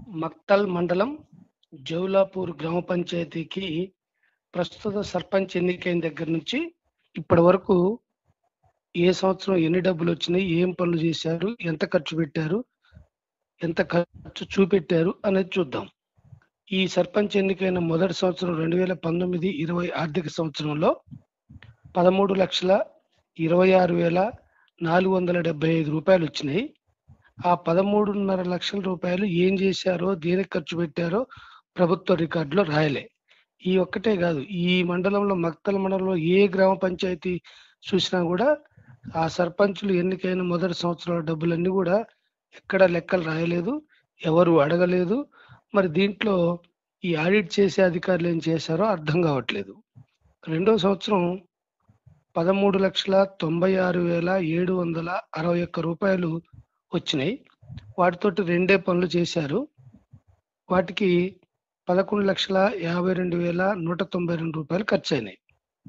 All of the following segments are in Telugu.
మక్తల్ మండలం జౌలాపూర్ గ్రామ పంచాయతీకి ప్రస్తుత సర్పంచ్ ఎన్నికైన దగ్గర నుంచి ఇప్పటి వరకు ఏ సంవత్సరం ఎన్ని డబ్బులు వచ్చినాయి ఏం పనులు చేశారు ఎంత ఖర్చు పెట్టారు ఎంత ఖర్చు చూపెట్టారు అనేది చూద్దాం ఈ సర్పంచ్ ఎన్నికైన మొదటి సంవత్సరం రెండు వేల పంతొమ్మిది ఇరవై ఆర్థిక సంవత్సరంలో పదమూడు లక్షల ఇరవై ఆరు వేల నాలుగు వందల డెబ్బై ఐదు రూపాయలు వచ్చినాయి ఆ పదమూడున్నర లక్షల రూపాయలు ఏం చేశారో దేనికి ఖర్చు పెట్టారో ప్రభుత్వ రికార్డులో రాయలే ఈ ఒక్కటే కాదు ఈ మండలంలో మక్తల మండలంలో ఏ గ్రామ పంచాయతీ చూసినా కూడా ఆ సర్పంచులు ఎన్నికైన మొదటి సంవత్సరాల డబ్బులన్నీ కూడా ఎక్కడ లెక్కలు రాయలేదు ఎవరు అడగలేదు మరి దీంట్లో ఈ ఆడిట్ చేసే అధికారులు ఏం చేశారో అర్థం కావట్లేదు రెండో సంవత్సరం పదమూడు లక్షల తొంభై ఆరు వేల ఏడు వందల అరవై ఒక్క రూపాయలు వచ్చినాయి వాటితోటి రెండే పనులు చేశారు వాటికి పదకొండు లక్షల యాభై రెండు వేల నూట తొంభై రెండు రూపాయలు ఖర్చు అయినాయి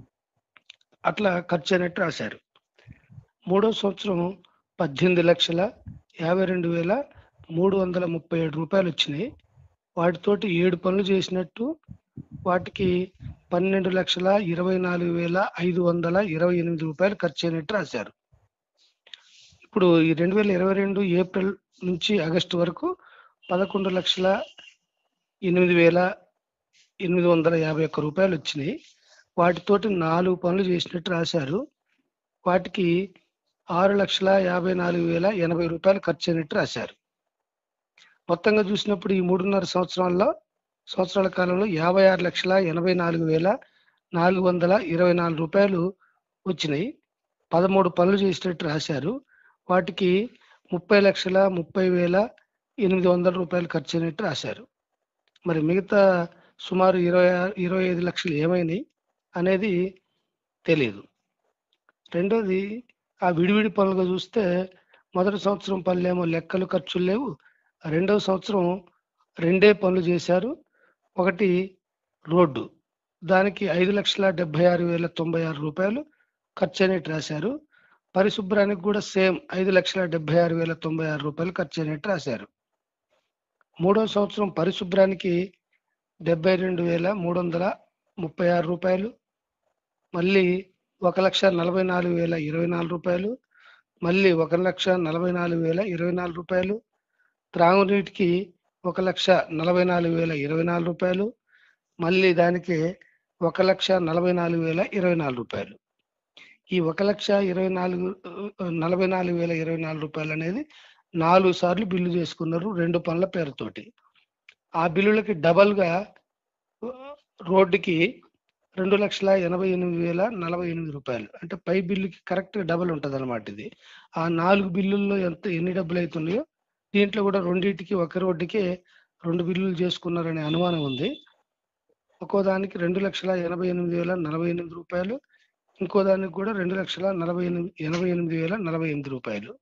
అట్లా ఖర్చు అయినట్టు రాశారు మూడో సంవత్సరం పద్దెనిమిది లక్షల యాభై రెండు వేల మూడు వందల ముప్పై ఏడు రూపాయలు వచ్చినాయి వాటితోటి ఏడు పనులు చేసినట్టు వాటికి పన్నెండు లక్షల ఇరవై నాలుగు వేల ఐదు వందల ఇరవై ఎనిమిది రూపాయలు ఖర్చు అయినట్టు రాశారు ఇప్పుడు ఈ రెండు వేల ఇరవై రెండు ఏప్రిల్ నుంచి ఆగస్టు వరకు పదకొండు లక్షల ఎనిమిది వేల ఎనిమిది వందల యాభై ఒక్క రూపాయలు వచ్చినాయి వాటితోటి నాలుగు పనులు చేసినట్టు రాశారు వాటికి ఆరు లక్షల యాభై నాలుగు వేల ఎనభై రూపాయలు ఖర్చు అయినట్టు రాశారు మొత్తంగా చూసినప్పుడు ఈ మూడున్నర సంవత్సరాల్లో సంవత్సరాల కాలంలో యాభై ఆరు లక్షల ఎనభై నాలుగు వేల నాలుగు వందల ఇరవై నాలుగు రూపాయలు వచ్చినాయి పదమూడు పనులు చేసినట్టు రాశారు వాటికి ముప్పై లక్షల ముప్పై వేల ఎనిమిది వందల రూపాయలు ఖర్చు అయినట్టు రాశారు మరి మిగతా సుమారు ఇరవై ఆరు- ఇరవై ఐదు లక్షలు ఏమైనాయి అనేది తెలియదు రెండోది ఆ విడివిడి పనులుగా చూస్తే మొదటి సంవత్సరం పనులేమో లెక్కలు ఖర్చులు లేవు రెండవ సంవత్సరం రెండే పనులు చేశారు ఒకటి రోడ్డు దానికి ఐదు లక్షల డెబ్బై ఆరు వేల తొంభై ఆరు రూపాయలు ఖర్చు అయినట్టు రాశారు పరిశుభ్రానికి కూడా సేమ్ ఐదు లక్షల డెబ్బై ఆరు వేల తొంభై ఆరు రూపాయలు ఖర్చు అయినట్టు రాశారు మూడో సంవత్సరం పరిశుభ్రానికి డెబ్బై రెండు వేల మూడు వందల ముప్పై ఆరు రూపాయలు మళ్ళీ ఒక లక్ష నలభై నాలుగు వేల ఇరవై నాలుగు రూపాయలు మళ్ళీ ఒక లక్ష నలభై నాలుగు వేల ఇరవై నాలుగు రూపాయలు త్రాగునీటికి ఒక లక్ష నలభై నాలుగు వేల ఇరవై నాలుగు రూపాయలు మళ్ళీ దానికి ఒక లక్ష నలభై నాలుగు వేల ఇరవై నాలుగు రూపాయలు ఈ ఒక లక్ష ఇరవై నాలుగు ఆ, నలభై నాలుగు వేల ఇరవై నాలుగు రూపాయలు అనేది నాలుగు సార్లు బిల్లు చేసుకున్నారు రెండు పనుల పేరుతోటి ఆ బిల్లులకి డబల్గా రోడ్డుకి రెండు లక్షల ఎనభై ఎనిమిది వేల నలభై ఎనిమిది రూపాయలు అంటే పై బిల్లుకి కరెక్ట్ డబల్ ఉంటుంది అనమాట ఇది ఆ నాలుగు బిల్లుల్లో ఎంత ఎన్ని డబ్బులు అవుతున్నాయో దీంట్లో కూడా రెండింటికి ఒక రోడ్డుకే రెండు బిల్లులు చేసుకున్నారనే అనుమానం ఉంది ఒక్కో దానికి రెండు లక్షల ఎనభై ఎనిమిది వేల నలభై ఎనిమిది రూపాయలు ఇంకో దానికి కూడా రెండు లక్షల నలభై ఎనిమిది ఎనభై ఎనిమిది వేల నలభై ఎనిమిది రూపాయలు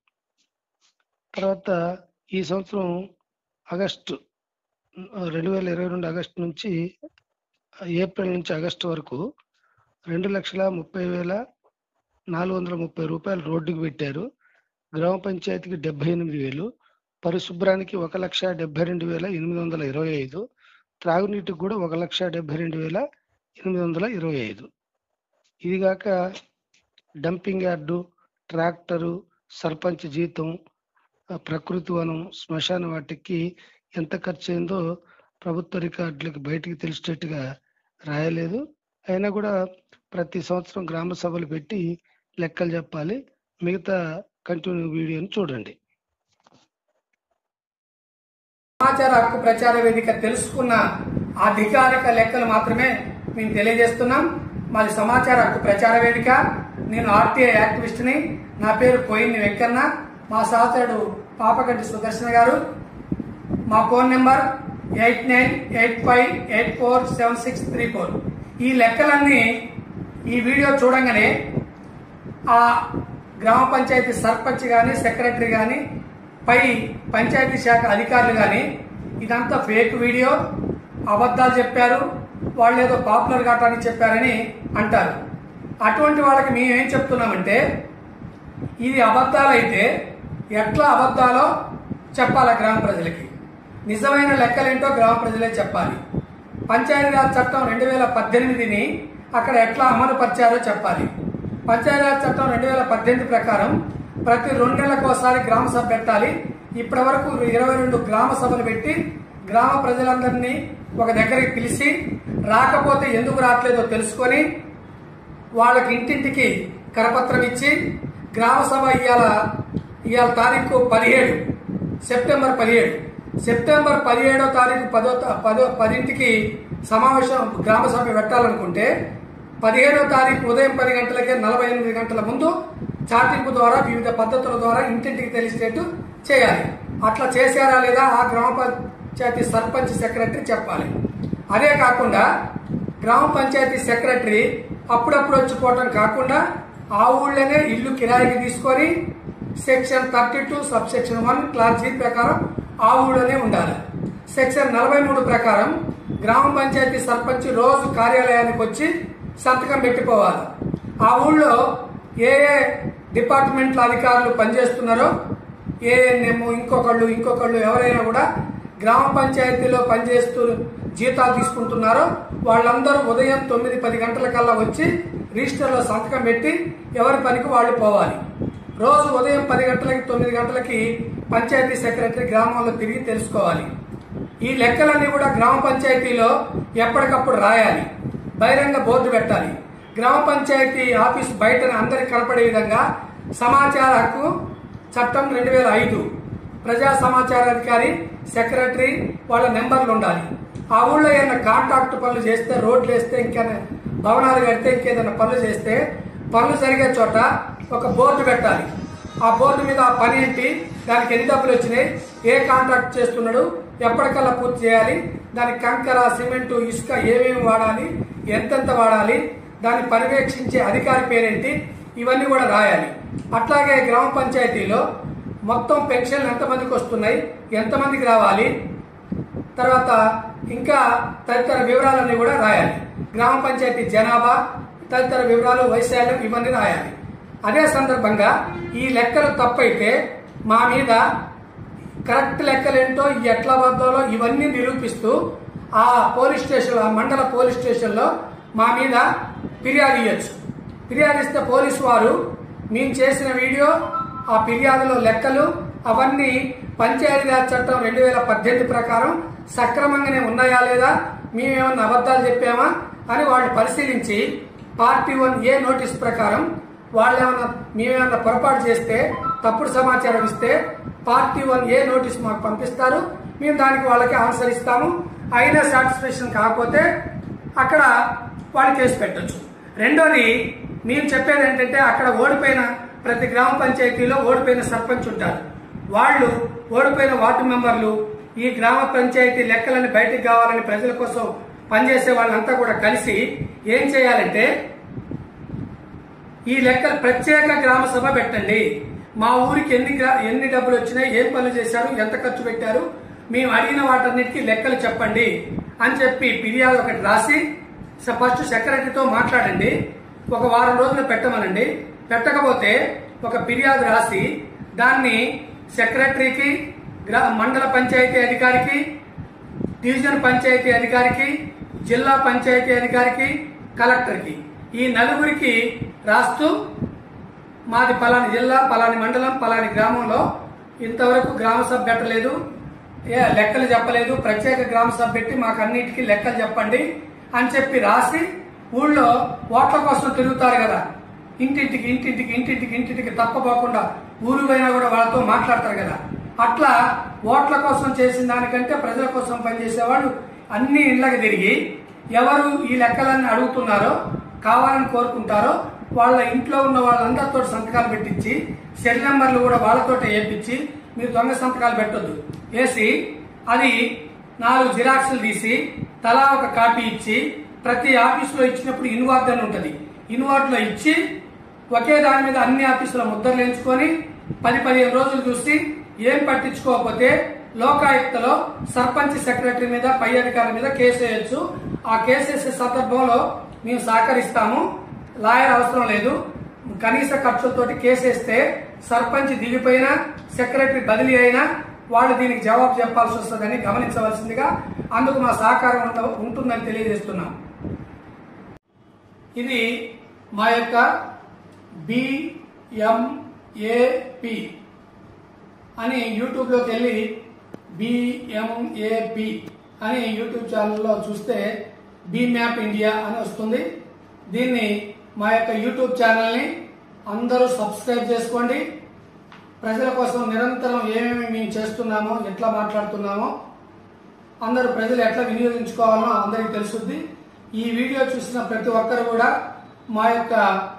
తర్వాత ఈ సంవత్సరం ఆగస్టు రెండు వేల ఇరవై రెండు ఆగస్టు నుంచి ఏప్రిల్ నుంచి ఆగస్టు వరకు రెండు లక్షల ముప్పై వేల నాలుగు వందల ముప్పై రూపాయలు రోడ్డుకు పెట్టారు గ్రామ పంచాయతీకి డెబ్బై ఎనిమిది వేలు పరిశుభ్రానికి ఒక లక్ష డెబ్బై రెండు వేల ఎనిమిది వందల ఇరవై ఐదు త్రాగునీటికి కూడా ఒక లక్ష డెబ్బై రెండు వేల ఎనిమిది వందల ఇరవై ఐదు ఇదిగాక డంపింగ్ యార్డు ట్రాక్టరు సర్పంచ్ జీతం ఆ, ప్రకృతి వనం శ్మశాన వాటికి ఎంత ఖర్చు అయిందో ప్రభుత్వ రికార్డులకు బయటికి తెలిసేట్టుగా రాయలేదు అయినా కూడా ప్రతి సంవత్సరం గ్రామ సభలు పెట్టి లెక్కలు చెప్పాలి మిగతా కంటిన్యూ వీడియోని చూడండి సమాచార హక్కు ప్రచార వేదిక తెలుసుకున్న అధికారిక లెక్కలు మాత్రమే మేము తెలియజేస్తున్నాం మాది సమాచార హక్కు ప్రచార వేదిక నేను ఆర్టీఐ యాక్టివిస్ట్ని నా పేరు పోయిన్ని వెంకన్న మా సహచరుడు పాపగడ్డి సుదర్శన గారు మా phone number eight nine eight five eight four seven six three four ఈ లెక్కలన్నీ ఈ వీడియో చూడంగానే ఆ గ్రామ పంచాయతీ సర్పంచ్ కానీ సెక్రటరీ కానీ పై పంచాయతీ శాఖ అధికారులు కానీ ఇదంతా ఫేక్ వీడియో అబద్ధాలు చెప్పారు వాళ్ళు ఏదో పాపులర్ కావటానికి చెప్పారని అంటారు అటువంటి వాళ్ళకి మేము ఏం చెప్తున్నామంటే ఇది అబద్ధాలైతే ఎట్లా అబద్ధాలో చెప్పాలి గ్రామ ప్రజలకి నిజమైన లెక్కలేంటో గ్రామ ప్రజలే చెప్పాలి పంచాయతీరాజ్ చట్టం రెండు వేల పద్దెనిమిదిని అక్కడ ఎట్లా అమలు పరిచారో చెప్పాలి పంచాయతీరాజ్ చట్టం రెండు వేల పద్దెనిమిది ప్రకారం ప్రతి రెండు నెలలకు ఒకసారి గ్రామ సభ పెట్టాలి ఇప్పటి వరకు ఇరవై రెండు గ్రామ సభలు పెట్టి గ్రామ ప్రజలందరినీ ఒక దగ్గరికి పిలిచి రాకపోతే ఎందుకు రావట్లేదో తెలుసుకొని వాళ్ళకి ఇంటింటికి కరపత్రం ఇచ్చి గ్రామ సభ ఇవాళ ఇవాళ తారీఖు పదిహేడు సెప్టెంబర్ పదిహేడు సెప్టెంబర్ పదిహేడో తారీఖు పదో తా- పదో పదింటికి సమావేశం గ్రామ సభ పెట్టాలనుకుంటే పదిహేడో తారీఖు ఉదయం పది గంటలకే నలభై ఎనిమిది గంటల ముందు చాటింపు ద్వారా వివిధ పద్ధతుల ద్వారా ఇంటింటికి తెలిసేట్టు చేయాలి అట్లా చేశారా లేదా ఆ గ్రామ పంచాయతీ సర్పంచ్ సెక్రటరీ చెప్పాలి అదే కాకుండా గ్రామ పంచాయతీ సెక్రటరీ అప్పుడప్పుడు వచ్చిపోవటం కాకుండా ఆ ఊళ్ళోనే ఇల్లు కిరాయికి తీసుకొని section thirty two sub section one class G ప్రకారం ఆ ఊళ్ళోనే ఉండాలి సెక్షన్ నలభై మూడు ప్రకారం గ్రామ పంచాయతీ సర్పంచ్ రోజు కార్యాలయానికి వచ్చి సంతకం పెట్టిపోవాలి ఆ ఊళ్ళో ఏ ఏ డిపార్ట్మెంట్ల అధికారులు పనిచేస్తున్నారో ఏఎన్ఎం ఇంకొకళ్ళు ఇంకొకళ్ళు ఎవరైనా కూడా గ్రామ పంచాయతీలో పనిచేస్తూ జీతాలు తీసుకుంటున్నారో వాళ్ళందరూ ఉదయం తొమ్మిది పది గంటల కల్లా వచ్చి రిజిస్టర్లో సంతకం పెట్టి ఎవరి పనికి వాళ్ళు పోవాలి రోజు ఉదయం పది గంటలకి తొమ్మిది గంటలకి పంచాయతీ సెక్రటరీ గ్రామంలో తిరిగి తెలుసుకోవాలి ఈ లెక్కలన్నీ కూడా గ్రామ పంచాయతీలో ఎప్పటికప్పుడు రాయాలి బహిరంగ బోర్డు పెట్టాలి గ్రామ పంచాయతీ ఆఫీస్ బయట అందరికి కనపడే విధంగా సమాచార హక్కు చట్టం రెండు వేల ఐదు ప్రజా సమాచార అధికారి సెక్రటరీ వాళ్ళ నెంబర్లు ఉండాలి ఆ ఊళ్ళో ఏదైనా కాంట్రాక్ట్ పనులు చేస్తే రోడ్లు వేస్తే ఇంకేమైనా భవనాలు కడితే ఇంకేదైనా పనులు చేస్తే పనులు జరిగే చోట ఒక బోర్డు పెట్టాలి ఆ బోర్డు మీద ఆ పని ఏంటి దానికి ఎన్ని డబ్బులు వచ్చినాయి ఏ కాంట్రాక్ట్ చేస్తున్నాడు ఎప్పటికల్లా పూర్తి చేయాలి దానికి కంకర సిమెంట్ ఇసుక ఏమేమి వాడాలి ఎంతెంత వాడాలి దాన్ని పర్యవేక్షించే అధికారి పేరేంటి ఇవన్నీ కూడా రాయాలి అట్లాగే గ్రామ పంచాయతీలో మొత్తం పెన్షన్లు ఎంతమందికి వస్తున్నాయి ఎంతమందికి రావాలి తర్వాత ఇంకా తదితర వివరాలన్నీ కూడా రాయాలి గ్రామ పంచాయతీ జనాభా తదితర వివరాలు వైశాల్యం ఇవన్నీ రాయాలి అదే సందర్భంగా ఈ లెక్కలు తప్పైతే మా మీద కరెక్ట్ లెక్కలేంటో ఎట్లా వద్దాలో ఇవన్నీ నిరూపిస్తూ ఆ పోలీస్ స్టేషన్ ఆ మండల పోలీస్ స్టేషన్లో మా మీద ఫిర్యాదు ఇవ్వచ్చు ఫిర్యాదు ఇస్తే పోలీసు వారు మేము చేసిన వీడియో ఆ ఫిర్యాదులో లెక్కలు అవన్నీ పంచాయతీరాజ్ చట్టం రెండు వేల పద్దెనిమిది ప్రకారం సక్రమంగానే ఉన్నాయా లేదా మేమేమన్నా అబద్ధాలు చెప్పామా అని వాళ్ళు పరిశీలించి పార్టీ వన్ ఏ నోటీస్ ప్రకారం వాళ్ళు ఏమన్నా మేమేమన్నా పొరపాటు చేస్తే తప్పుడు సమాచారం ఇస్తే పార్టీ వన్ ఏ నోటీస్ మాకు పంపిస్తారు మేము దానికి వాళ్ళకి ఆన్సర్ ఇస్తాము అయినా సాటిస్ఫాక్షన్ కాకపోతే అక్కడ వాళ్ళు కేసు పెట్టొచ్చు రెండోది మేము చెప్పేది ఏంటంటే అక్కడ ఓడిపోయిన ప్రతి గ్రామ పంచాయతీలో ఓడిపోయిన సర్పంచ్ ఉంటారు వాళ్ళు ఓడిపోయిన వార్డు మెంబర్లు ఈ గ్రామ పంచాయతీ లెక్కలని బయటికి కావాలని ప్రజల కోసం పనిచేసే వాళ్ళంతా కూడా కలిసి ఏం చేయాలంటే ఈ లెక్కలు ప్రత్యేక గ్రామ సభ పెట్టండి మా ఊరికి ఎన్ని గ్రా- ఎన్ని డబ్బులు వచ్చినాయి ఏం పనులు చేశారు ఎంత ఖర్చు పెట్టారు మేము అడిగిన వాటన్నిటికీ లెక్కలు చెప్పండి అని చెప్పి ఫిర్యాదు ఒకటి రాసి స- ఫస్ట్ సెక్రటరీతో మాట్లాడండి ఒక వారం రోజులు పెట్టమనండి పెట్టకపోతే ఒక ఫిర్యాదు రాసి దాన్ని సెక్రటరీకి గ్రా మండల పంచాయతీ అధికారికి డివిజన్ పంచాయతీ అధికారికి జిల్లా పంచాయతీ అధికారికి కలెక్టర్కి ఈ నలుగురికి రాస్తూ మాది పలాని జిల్లా పలాని మండలం పలాని గ్రామంలో ఇంతవరకు గ్రామ సభ పెట్టలేదు ఏ లెక్కలు చెప్పలేదు ప్రత్యేక గ్రామ సభ పెట్టి మాకు అన్నిటికీ లెక్కలు చెప్పండి అని చెప్పి రాసి ఊళ్ళో ఓట్ల కోసం తిరుగుతారు కదా ఇంటింటికి ఇంటింటికి ఇంటింటికి ఇంటింటికి తప్పపోకుండా ఊరు పోయినా కూడా వాళ్ళతో మాట్లాడతారు కదా అట్లా ఓట్ల కోసం చేసిన దానికంటే ప్రజల కోసం పనిచేసేవాళ్ళు అన్ని ఇళ్ళకి తిరిగి ఎవరు ఈ లెక్కలన్నీ అడుగుతున్నారో కావాలని కోరుకుంటారో వాళ్ళ ఇంట్లో ఉన్న వాళ్ళందరితో సంతకాలు పెట్టించి సెల్ నెంబర్లు కూడా వాళ్ళతోటే వేయించి మీరు దొంగ సంతకాలు పెట్టొద్దు వేసి అది నాలుగు జిరాక్సులు తీసి తలా ఒక కాపీ ఇచ్చి ప్రతి ఆఫీసులో ఇచ్చినప్పుడు ఇన్వార్డ్ అని ఉంటుంది ఇన్వార్డ్ లో ఇచ్చి ఒకే దాని మీద అన్ని ఆఫీసుల ముద్రలు ఎంచుకొని పది పదిహేను రోజులు చూసి ఏం పట్టించుకోకపోతే లోకాయుక్తలో సర్పంచ్ సెక్రటరీ మీద పై అధికారి మీద కేసు వేయొచ్చు ఆ కేసు వేసే సందర్భంలో మేము సహకరిస్తాము లాయర్ అవసరం లేదు కనీస ఖర్చులతోటి కేసు వేస్తే సర్పంచ్ దిగిపోయినా సెక్రటరీ బదిలీ అయినా వాళ్ళు దీనికి జవాబు చెప్పాల్సి వస్తుందని గమనించవలసిందిగా అందుకు మా సహకారం ఉంట- ఉంటుందని తెలియజేస్తున్నాం ఇది మా యొక్క బిఎంఏపి అని యూట్యూబ్లోకి వెళ్ళి బిఎంఏపి అని యూట్యూబ్ ఛానల్లో చూస్తే బి మ్యాప్ ఇండియా అని వస్తుంది దీన్ని మా యొక్క యూట్యూబ్ ఛానల్ని అందరూ సబ్స్క్రైబ్ చేసుకోండి ప్రజల కోసం నిరంతరం ఏమేమి మేము చేస్తున్నామో ఎట్లా మాట్లాడుతున్నామో అందరూ ప్రజలు ఎట్లా వినియోగించుకోవాలో అందరికీ తెలుసుద్ది ఈ వీడియో చూసిన ప్రతి ఒక్కరు కూడా మా యొక్క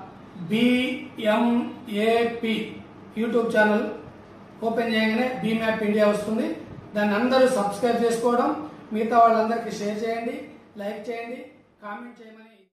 బిఎంఏపి యూట్యూబ్ ఛానల్ ఓపెన్ చేయగానే బీ మ్యాప్ ఇండియా వస్తుంది దాన్ని అందరూ సబ్స్క్రైబ్ చేసుకోవడం మిగతా వాళ్ళందరికీ షేర్ చేయండి లైక్ చేయండి కామెంట్ చేయమని